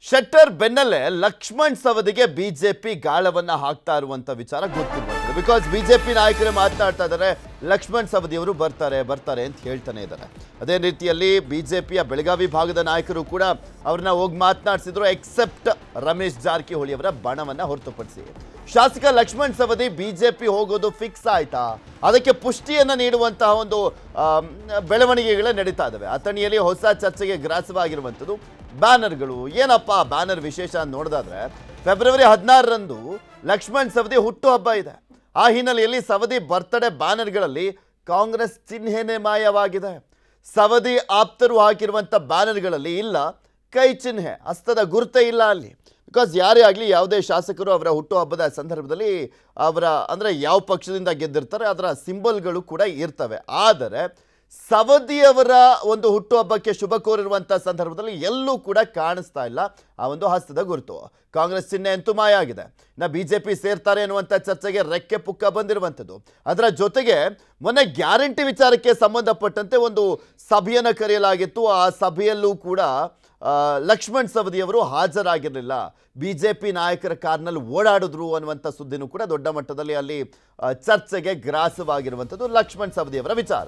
ಶೆಟ್ಟರ್ ಬೆನ್ನಲ್ಲೇ ಲಕ್ಷ್ಮಣ್ ಸವದಿಗೆ ಬಿಜೆಪಿ ಗಾಳವನ್ನ ಹಾಕ್ತಾ ಇರುವಂತ ವಿಚಾರ ಗೊತ್ತಿರುವಂಥದ್ದು ಬಿಕಾಸ್ ಬಿಜೆಪಿ ನಾಯಕರೇ ಮಾತನಾಡ್ತಾ ಇದ್ದಾರೆ ಲಕ್ಷ್ಮಣ್ ಸವದಿ ಅವರು ಬರ್ತಾರೆ ಬರ್ತಾರೆ ಅಂತ ಹೇಳ್ತಾನೆ ಇದ್ದಾರೆ ಅದೇ ರೀತಿಯಲ್ಲಿ ಬಿಜೆಪಿಯ ಬೆಳಗಾವಿ ಭಾಗದ ನಾಯಕರು ಕೂಡ ಅವ್ರನ್ನ ಹೋಗಿ ಮಾತನಾಡಿಸಿದ್ರು ಎಕ್ಸೆಪ್ಟ್ ರಮೇಶ್ ಜಾರಕಿಹೊಳಿ ಅವರ ಬಣವನ್ನ ಹೊರತುಪಡಿಸಿ ಶಾಸಕ ಲಕ್ಷ್ಮಣ್ ಸವದಿ ಬಿಜೆಪಿ ಹೋಗೋದು ಫಿಕ್ಸ್ ಆಯ್ತಾ ಅದಕ್ಕೆ ಪುಷ್ಟಿಯನ್ನ ನೀಡುವಂತಹ ಒಂದು ಆಮ್, ಬೆಳವಣಿಗೆಗಳೇ ನಡೀತಾ ಇದಾವೆ ಅಥಣಿಯಲ್ಲಿ ಹೊಸ ಚರ್ಚೆಗೆ ಗ್ರಾಸವಾಗಿರುವಂಥದ್ದು ಬ್ಯಾನರ್ಗಳು ಏನಪ್ಪ ಬ್ಯಾನರ್ ವಿಶೇಷ ಅಂತ ನೋಡೋದಾದ್ರೆ ಫೆಬ್ರವರಿ ಹದಿನಾರರಂದು ಲಕ್ಷ್ಮಣ್ ಸವದಿ ಹುಟ್ಟುಹಬ್ಬ ಇದೆ ಆ ಹಿನ್ನೆಲೆಯಲ್ಲಿ ಸವದಿ ಬರ್ತ್ಡೇ ಬ್ಯಾನರ್ಗಳಲ್ಲಿ ಕಾಂಗ್ರೆಸ್ ಚಿಹ್ನೆನೇ ಮಾಯವಾಗಿದೆ ಸವದಿ ಆಪ್ತರು ಹಾಕಿರುವಂಥ ಬ್ಯಾನರ್ಗಳಲ್ಲಿ ಇಲ್ಲ ಕೈ ಚಿಹ್ನೆ ಹಸ್ತದ ಗುರುತೇ ಇಲ್ಲ ಅಲ್ಲಿ ಬಿಕಾಸ್ ಯಾರೇ ಆಗಲಿ ಯಾವುದೇ ಶಾಸಕರು ಅವರ ಹುಟ್ಟುಹಬ್ಬದ ಸಂದರ್ಭದಲ್ಲಿ ಅವರ ಅಂದರೆ ಯಾವ ಪಕ್ಷದಿಂದ ಗೆದ್ದಿರ್ತಾರೆ ಅದರ ಸಿಂಬಲ್ಗಳು ಕೂಡ ಇರ್ತವೆ ಆದರೆ ಸವದಿಯವರ ಒಂದು ಹುಟ್ಟುಹಬ್ಬಕ್ಕೆ ಶುಭ ಕೋರಿರುವಂಥ ಸಂದರ್ಭದಲ್ಲಿ ಎಲ್ಲೂ ಕೂಡ ಕಾಣಿಸ್ತಾ ಇಲ್ಲ ಆ ಒಂದು ಹಸ್ತದ ಗುರುತು ಕಾಂಗ್ರೆಸ್ ಚಿಹ್ನೆ ಅಂತೂ ಮಾಯ ಆಗಿದೆ ಇನ್ನು ಬಿ ಜೆ ಪಿ ಸೇರ್ತಾರೆ ಅನ್ನುವಂಥ ಚರ್ಚೆಗೆ ರೆಕ್ಕೆ ಪುಕ್ಕ ಬಂದಿರುವಂಥದ್ದು ಅದರ ಜೊತೆಗೆ ಮೊನ್ನೆ ಗ್ಯಾರಂಟಿ ವಿಚಾರಕ್ಕೆ ಸಂಬಂಧಪಟ್ಟಂತೆ ಒಂದು ಸಭೆಯನ್ನು ಕರೆಯಲಾಗಿತ್ತು ಆ ಸಭೆಯಲ್ಲೂ ಕೂಡ ಆ, ಲಕ್ಷ್ಮಣ್ ಸವದಿಯವರು ಹಾಜರಾಗಿರಲಿಲ್ಲ ಬಿ ಜೆ ಪಿ ನಾಯಕರ ಕಾರ್ನಲ್ಲಿ ಓಡಾಡಿದ್ರು ಅನ್ನುವಂಥ ಸುದ್ದಿನೂ ಕೂಡ ದೊಡ್ಡ ಮಟ್ಟದಲ್ಲಿ ಅಲ್ಲಿ ಆ, ಚರ್ಚೆಗೆ ಗ್ರಾಸವಾಗಿರುವಂಥದ್ದು ಲಕ್ಷ್ಮಣ್ ಸವದಿಯವರ ವಿಚಾರ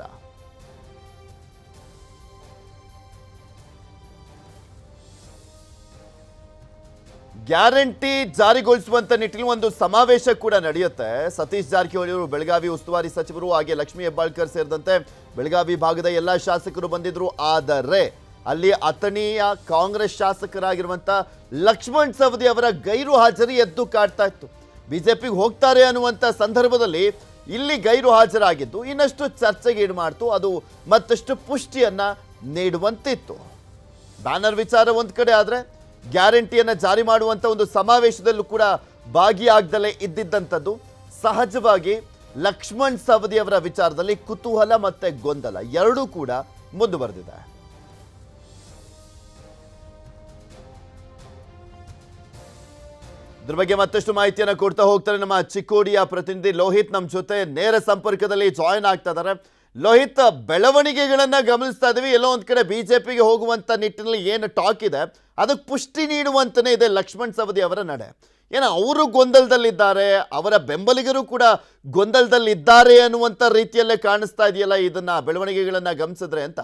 ಗ್ಯಾರಂಟಿ ಜಾರಿಗೊಳಿಸುವಂತ ನಿಟ್ಟಿನಲ್ಲಿ ಒಂದು ಸಮಾವೇಶ ಕೂಡ ನಡೆಯುತ್ತೆ ಸತೀಶ್ ಜಾರಕಿಹೊಳಿ ಅವರು ಬೆಳಗಾವಿ ಉಸ್ತುವಾರಿ ಸಚಿವರು ಹಾಗೆ ಲಕ್ಷ್ಮೀ ಹೆಬ್ಬಾಳ್ಕರ್ ಸೇರಿದಂತೆ ಬೆಳಗಾವಿ ಭಾಗದ ಎಲ್ಲ ಶಾಸಕರು ಬಂದಿದ್ರು ಆದರೆ ಅಲ್ಲಿ ಅಥಣಿಯ ಕಾಂಗ್ರೆಸ್ ಶಾಸಕರಾಗಿರುವಂತ ಲಕ್ಷ್ಮಣ್ ಸವದಿ ಅವರ ಗೈರು ಹಾಜರಿ ಎದ್ದು ಕಾಡ್ತಾ ಇತ್ತು ಬಿಜೆಪಿಗೆ ಹೋಗ್ತಾರೆ ಅನ್ನುವಂಥ ಸಂದರ್ಭದಲ್ಲಿ ಇಲ್ಲಿ ಗೈರು ಹಾಜರಾಗಿದ್ದು ಇನ್ನಷ್ಟು ಚರ್ಚೆಗೆ ಈಡು ಮಾಡ್ತು ಅದು ಮತ್ತಷ್ಟು ಪುಷ್ಟಿಯನ್ನ ನೀಡುವಂತಿತ್ತು ಬ್ಯಾನರ್ ವಿಚಾರ ಒಂದು ಕಡೆ ಆದರೆ ಗ್ಯಾರಂಟಿಯನ್ನು ಜಾರಿ ಮಾಡುವಂಥ ಒಂದು ಸಮಾವೇಶದಲ್ಲೂ ಕೂಡ ಭಾಗಿಯಾಗ್ದಲೇ ಇದ್ದಿದ್ದಂಥದ್ದು ಸಹಜವಾಗಿ ಲಕ್ಷ್ಮಣ್ ಸವದಿ ಅವರ ವಿಚಾರದಲ್ಲಿ ಕುತೂಹಲ ಮತ್ತೆ ಗೊಂದಲ ಎರಡೂ ಕೂಡ ಮುಂದುವರೆದಿದೆ ಇದ್ರ ಬಗ್ಗೆ ಮತ್ತಷ್ಟು ಮಾಹಿತಿಯನ್ನು ಕೊಡ್ತಾ ಹೋಗ್ತಾರೆ ನಮ್ಮ ಚಿಕ್ಕೋಡಿಯ ಪ್ರತಿನಿಧಿ ಲೋಹಿತ್ ನಮ್ಮ ಜೊತೆ ನೇರ ಸಂಪರ್ಕದಲ್ಲಿ ಜಾಯಿನ್ ಆಗ್ತಾ ಇದ್ದಾರೆ ಲೋಹಿತ್ ಬೆಳವಣಿಗೆಗಳನ್ನ ಗಮನಿಸ್ತಾ ಇದೀವಿ ಎಲ್ಲೋ ಒಂದ್ ಕಡೆ ಬಿಜೆಪಿಗೆ ಹೋಗುವಂತ ನಿಟ್ಟಿನಲ್ಲಿ ಏನು ಟಾಕ್ ಇದೆ ಅದಕ್ಕೆ ಪುಷ್ಟಿ ನೀಡುವಂತನೇ ಇದೆ ಲಕ್ಷ್ಮಣ್ ಸವದಿ ಅವರ ನಡೆ ಏನೋ ಅವರು ಗೊಂದಲದಲ್ಲಿದ್ದಾರೆ ಅವರ ಬೆಂಬಲಿಗರು ಕೂಡ ಗೊಂದಲದಲ್ಲಿದ್ದಾರೆ ಅನ್ನುವಂಥ ರೀತಿಯಲ್ಲೇ ಕಾಣಿಸ್ತಾ ಇದೆಯಲ್ಲ ಇದನ್ನ ಬೆಳವಣಿಗೆಗಳನ್ನ ಗಮನಿಸಿದ್ರೆ ಅಂತ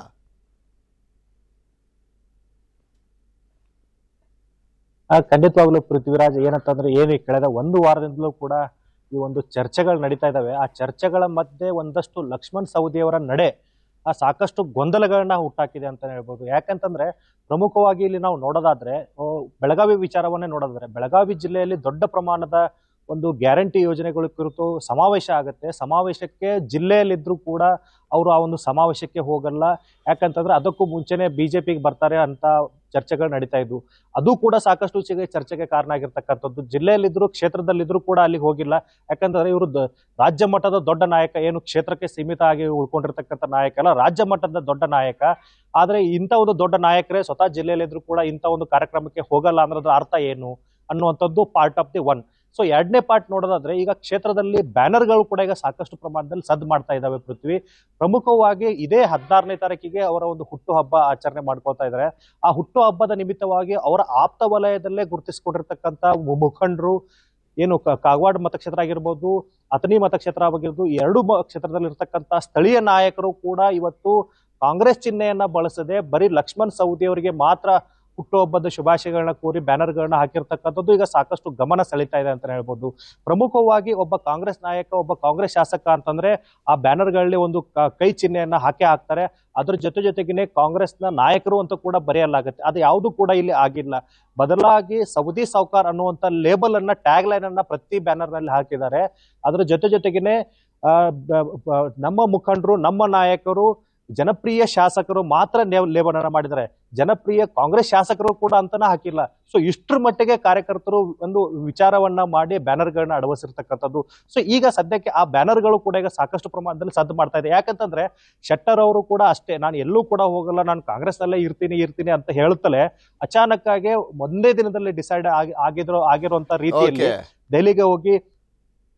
ಆ, ಖಂಡಿತವಾಗ್ಲೂ ಪೃಥ್ವಿರಾಜ್ ಏನಂತಂದ್ರೆ ಏನು ಈ ಕಳೆದ ಒಂದು ವಾರದಿಂದಲೂ ಕೂಡ ಈ ಒಂದು ಚರ್ಚೆಗಳು ನಡೀತಾ ಇದಾವೆ ಆ ಚರ್ಚೆಗಳ ಮಧ್ಯೆ ಒಂದಷ್ಟು ಲಕ್ಷ್ಮಣ್ ಸವದಿಯವರ ನಡೆ ಆ ಸಾಕಷ್ಟು ಗೊಂದಲಗಳನ್ನ ಹುಟ್ಟಾಕಿದೆ ಅಂತ ಹೇಳ್ಬೋದು ಯಾಕಂತಂದ್ರೆ ಪ್ರಮುಖವಾಗಿ ಇಲ್ಲಿ ನಾವು ನೋಡೋದಾದ್ರೆ ಆ, ಬೆಳಗಾವಿ ವಿಚಾರವನ್ನೇ ನೋಡೋದಾದ್ರೆ ಬೆಳಗಾವಿ ಜಿಲ್ಲೆಯಲ್ಲಿ ದೊಡ್ಡ ಪ್ರಮಾಣದ ಒಂದು ಗ್ಯಾರಂಟಿ ಯೋಜನೆಗಳ ಕುರಿತು ಸಮಾವೇಶ ಆಗುತ್ತೆ ಸಮಾವೇಶಕ್ಕೆ ಜಿಲ್ಲೆಯಲ್ಲಿದ್ರೂ ಕೂಡ ಅವರು ಆ ಒಂದು ಸಮಾವೇಶಕ್ಕೆ ಹೋಗಲ್ಲ ಯಾಕಂತಂದ್ರೆ ಅದಕ್ಕೂ ಮುಂಚೆನೆ ಬಿಜೆಪಿಗೆ ಬರ್ತಾರೆ ಅಂತ ಚರ್ಚೆಗಳು ನಡೀತಾ ಇದ್ವು ಅದು ಕೂಡ ಸಾಕಷ್ಟು ಚಿಗ- ಚರ್ಚೆಗೆ ಕಾರಣ ಆಗಿರ್ತಕ್ಕಂಥದ್ದು ಜಿಲ್ಲೆಯಲ್ಲಿದ್ರು ಕ್ಷೇತ್ರದಲ್ಲಿದ್ರು ಕೂಡ ಅಲ್ಲಿಗೆ ಹೋಗಿಲ್ಲ ಯಾಕಂತಂದ್ರೆ ಇವರು ದ- ರಾಜ್ಯ ಮಟ್ಟದ ದೊಡ್ಡ ನಾಯಕ ಏನು ಕ್ಷೇತ್ರಕ್ಕೆ ಸೀಮಿತ ಆಗಿ ಉಳ್ಕೊಂಡಿರ್ತಕ್ಕಂಥ ನಾಯಕ ಅಲ್ಲ ರಾಜ್ಯ ಮಟ್ಟದ ದೊಡ್ಡ ನಾಯಕ ಆದ್ರೆ ಇಂಥ ಒಂದು ದೊಡ್ಡ ನಾಯಕರೇ ಸ್ವತಃ ಜಿಲ್ಲೆಯಲ್ಲಿದ್ರು ಕೂಡ ಇಂಥ ಒಂದು ಕಾರ್ಯಕ್ರಮಕ್ಕೆ ಹೋಗಲ್ಲ ಅನ್ನೋದ್ರ ಅರ್ಥ ಏನು ಅನ್ನುವಂಥದ್ದು part of the one so ಎರಡನೇ ಪಾರ್ಟ್ ನೋಡೋದಾದ್ರೆ ಈಗ ಕ್ಷೇತ್ರದಲ್ಲಿ ಬ್ಯಾನರ್ಗಳು ಕೂಡ ಈಗ ಸಾಕಷ್ಟು ಪ್ರಮಾಣದಲ್ಲಿ ಸದ್ ಮಾಡ್ತಾ ಇದಾವೆ ಪೃಥ್ವಿ ಪ್ರಮುಖವಾಗಿ ಇದೇ ಹದಿನಾರನೇ ತಾರೀಕಿಗೆ ಅವರ ಒಂದು ಹುಟ್ಟುಹಬ್ಬ ಆಚರಣೆ ಮಾಡ್ಕೊತಾ ಇದ್ದಾರೆ ಆ ಹುಟ್ಟು ಹಬ್ಬದ ನಿಮಿತ್ತವಾಗಿ ಅವರ ಆಪ್ತ ವಲಯದಲ್ಲೇ ಗುರುತಿಸಿಕೊಂಡಿರ್ತಕ್ಕಂಥ ಮುಖಂಡರು ಏನು ಕ- ಕಾಗವಾಡ ಮತಕ್ಷೇತ್ರ ಆಗಿರ್ಬೋದು ಅಥಣಿ ಮತಕ್ಷೇತ್ರ ಆಗಿರ್ಬೋದು ಈ ಎರಡು ಮ- ಕ್ಷೇತ್ರದಲ್ಲಿರ್ತಕ್ಕಂಥ ಸ್ಥಳೀಯ ನಾಯಕರು ಕೂಡ ಇವತ್ತು ಕಾಂಗ್ರೆಸ್ ಚಿಹ್ನೆಯನ್ನ ಬಳಸದೆ ಬರೀ ಲಕ್ಷ್ಮಣ್ ಸವದಿ ಅವರಿಗೆ ಮಾತ್ರ ಹುಟ್ಟುಹಬ್ಬದ ಶುಭಾಶಯಗಳನ್ನ ಕೋರಿ ಬ್ಯಾನರ್ಗಳನ್ನ ಹಾಕಿರ್ತಕ್ಕಂಥದ್ದು ಈಗ ಸಾಕಷ್ಟು ಗಮನ ಸೆಳೀತಾ ಇದೆ ಅಂತ ಹೇಳ್ಬೋದು ಪ್ರಮುಖವಾಗಿ ಒಬ್ಬ ಕಾಂಗ್ರೆಸ್ ನಾಯಕ ಒಬ್ಬ ಕಾಂಗ್ರೆಸ್ ಶಾಸಕ ಅಂತಂದ್ರೆ ಆ ಬ್ಯಾನರ್ಗಳಲ್ಲಿ ಒಂದು ಕ- ಕೈ ಚಿಹ್ನೆಯನ್ನ ಹಾಕೇ ಹಾಕ್ತಾರೆ ಅದ್ರ ಜೊತೆ ಜೊತೆಗೇನೆ ಕಾಂಗ್ರೆಸ್ನ ನಾಯಕರು ಅಂತ ಕೂಡ ಬರೆಯಲಾಗುತ್ತೆ ಅದು ಯಾವುದು ಕೂಡ ಇಲ್ಲಿ ಆಗಿಲ್ಲ ಬದಲಾಗಿ ಸೌದಿ ಸೌಕಾರ್ ಅನ್ನುವಂತ ಲೇಬಲ್ ಅನ್ನ ಟ್ಯಾಗ್ ಲೈನ್ ಅನ್ನ ಪ್ರತಿ ಬ್ಯಾನರ್ ನಲ್ಲಿ ಹಾಕಿದ್ದಾರೆ ಅದ್ರ ಜೊತೆ ಜೊತೆಗೇನೆ ಆ, ಬ- ಬ- ನಮ್ಮ ಮುಖಂಡರು ನಮ್ಮ ನಾಯಕರು ಜನಪ್ರಿಯ ಶಾಸಕರು ಮಾತ್ರ ಲೇಬಲ್ ಅನ್ನ ಮಾಡಿದ್ದಾರೆ ಜನಪ್ರಿಯ ಕಾಂಗ್ರೆಸ್ ಶಾಸಕರು ಕೂಡ ಅಂತಾನೆ ಹಾಕಿಲ್ಲ ಸೊ ಇಷ್ಟರ ಮಟ್ಟಿಗೆ ಕಾರ್ಯಕರ್ತರು ಒಂದು ವಿಚಾರವನ್ನ ಮಾಡಿ ಬ್ಯಾನರ್ಗಳನ್ನ ಅಳವಡಿಸಿರ್ತಕ್ಕಂಥದ್ದು ಸೊ ಈಗ ಸದ್ಯಕ್ಕೆ ಆ ಬ್ಯಾನರ್ಗಳು ಕೂಡ ಈಗ ಸಾಕಷ್ಟು ಪ್ರಮಾಣದಲ್ಲಿ ಸದ್ದು ಮಾಡ್ತಾ ಇದೆ ಯಾಕಂತಂದ್ರೆ ಶೆಟ್ಟರ್ ಅವರು ಕೂಡ ಅಷ್ಟೇ ನಾನು ಎಲ್ಲೂ ಕೂಡ ಹೋಗಲ್ಲ ನಾನು ಕಾಂಗ್ರೆಸ್ನಲ್ಲೇ ಇರ್ತೀನಿ ಇರ್ತೀನಿ ಅಂತ ಹೇಳುತ್ತಲೇ ಅಚಾನಕ್ ಆಗಿ ಒಂದೇ ದಿನದಲ್ಲಿ ಡಿಸೈಡ್ ಆಗಿ ಆಗಿದ್ರು ಆಗಿರುವಂತ ರೀತಿಯಲ್ಲಿ ಓಕೆ ದೆಹಲಿಗೆ ಹೋಗಿ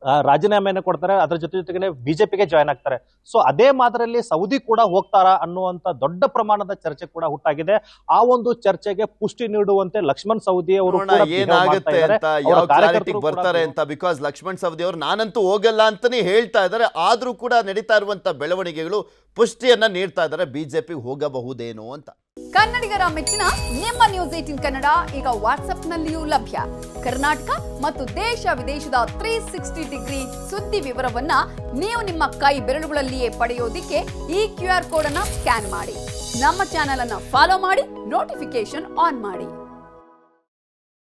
ಆ, ರಾಜೀನಾಮೆಯನ್ನು ಕೊಡ್ತಾರೆ ಅದ್ರ ಜೊತೆ ಜೊತೆಗೆ ಬಿಜೆಪಿಗೆ ಜಾಯ್ನ್ ಆಗ್ತಾರೆ ಸೊ ಅದೇ ಮಾದರಿಯಲ್ಲಿ ಸೌದಿ ಕೂಡ ಹೋಗ್ತಾರಾ ಅನ್ನುವಂತ ದೊಡ್ಡ ಪ್ರಮಾಣದ ಚರ್ಚೆ ಕೂಡ ಹುಟ್ಟಾಗಿದೆ ಆ ಒಂದು ಚರ್ಚೆಗೆ ಪುಷ್ಟಿ ನೀಡುವಂತೆ ಲಕ್ಷ್ಮಣ್ ಸೌದಿ ಅವರು ನೋಡೋಣ ಕೂಡ behave ಮಾಡ್ತಾ ಏನಾಗುತ್ತೆ ಇದ್ದಾರೆ. ಅಂತ ಅವರ ಯಾವ ಕಾರ್ಯಕರ್ತರು ಕ್ಲಾರಿಟಿಗೆ ಕೂಡ ಬರ್ತಾರೆ ಅಂತ ಬಿಕಾಸ್ ಲಕ್ಷ್ಮಣ್ ಸವದಿ ಅವರು ನಾನಂತೂ ಹೋಗಲ್ಲ ಅಂತಾನೆ ಹೇಳ್ತಾ ಇದ್ದಾರೆ ಆದ್ರೂ ಕೂಡ ನಡೀತಾ ಇರುವಂತ ಬೆಳವಣಿಗೆಗಳು ಪುಷ್ಟಿಯನ್ನ ನೀಡ್ತಾ ಇದ್ದಾರೆ ಬಿಜೆಪಿ ಹೋಗಬಹುದೇನೋ ಅಂತ ಕನ್ನಡಿಗರ ಮೆಚ್ಚಿನ ನಿಮ್ಮ ನ್ಯೂಸ್ ಏಟಿನ್ ಕನ್ನಡ ಈಗ ವಾಟ್ಸ್ಆಪ್ನಲ್ಲಿಯೂ ಲಭ್ಯ ಕರ್ನಾಟಕ ಮತ್ತು ದೇಶ ವಿದೇಶದ ತ್ರೀ ಸಿಕ್ಸ್ಟಿ ಡಿಗ್ರಿ ಸುದ್ದಿ ವಿವರವನ್ನ ನೀವು ನಿಮ್ಮ ಕೈ ಬೆರಳುಗಳಲ್ಲಿಯೇ ಪಡೆಯೋದಿಕ್ಕೆ ಈ ಕ್ಯೂ ಆರ್ ಕೋಡ್ ಅನ್ನ ಸ್ಕ್ಯಾನ್ ಮಾಡಿ ನಮ್ಮ ಚಾನೆಲ್ ಅನ್ನ ಫಾಲೋ ಮಾಡಿ ನೋಟಿಫಿಕೇಶನ್ ಆನ್ ಮಾಡಿ